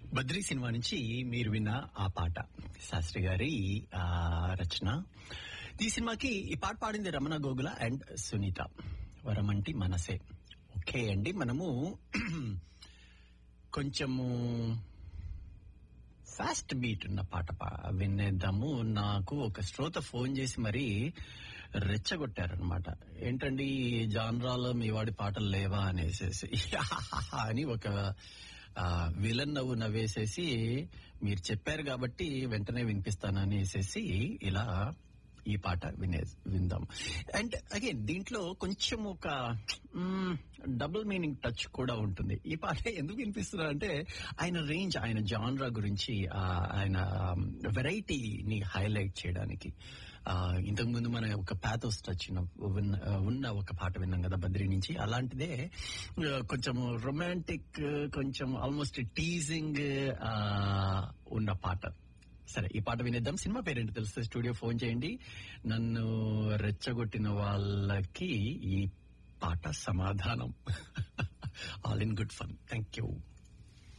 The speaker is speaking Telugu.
బద్రీ సినిమా నుంచి మీరు విన్న ఆ పాట శాస్త్రి గారి ఆ రచన ఈ సినిమాకి ఈ పాట పాడింది రమణ గోగుల అండ్ సునీత వరమంటి మనసే ఓకే అండి మనము కొంచెము ఫాస్ట్ బీట్ ఉన్న పాట పా- వినేద్దాము నాకు ఒక శ్రోత ఫోన్ చేసి మరీ రెచ్చగొట్టారనమాట ఏంటండి ఈ జాన్రాలో మీ వాడి పాటలు లేవా అనేసేసి అని ఒక ఆ, విలన్ నవ్వు నవ్వేసేసి మీరు చెప్పారు కాబట్టి వెంటనే వినిపిస్తాననేసేసి ఇలా ఈ పాట వినే విందాం అండ్ అగైన్ దీంట్లో కొంచెం ఒక డబుల్ మీనింగ్ టచ్ కూడా ఉంటుంది ఈ పాట ఎందుకు వినిపిస్తున్నా అంటే ఆయన రేంజ్ ఆయన జాన్రా గురించి ఆ, ఆయన వెరైటీని హైలైట్ చేయడానికి ఆ, ఇంతకుముందు మన ఒక ప్యాథోస్ టచ్ ఉన్న ఒక పాట విన్నాం కదా బద్రి నుంచి అలాంటిదే ఆ, కొంచెం రొమాంటిక్ కొంచెం ఆల్మోస్ట్ టీజింగ్ ఉన్న పాట సరే ఈ పాట వినేద్దాం సినిమా పేరేంటి తెలిస్తే స్టూడియో ఫోన్ చేయండి నన్ను రెచ్చగొట్టిన వాళ్ళకి ఈ పాట సమాధానం all in good fun thank you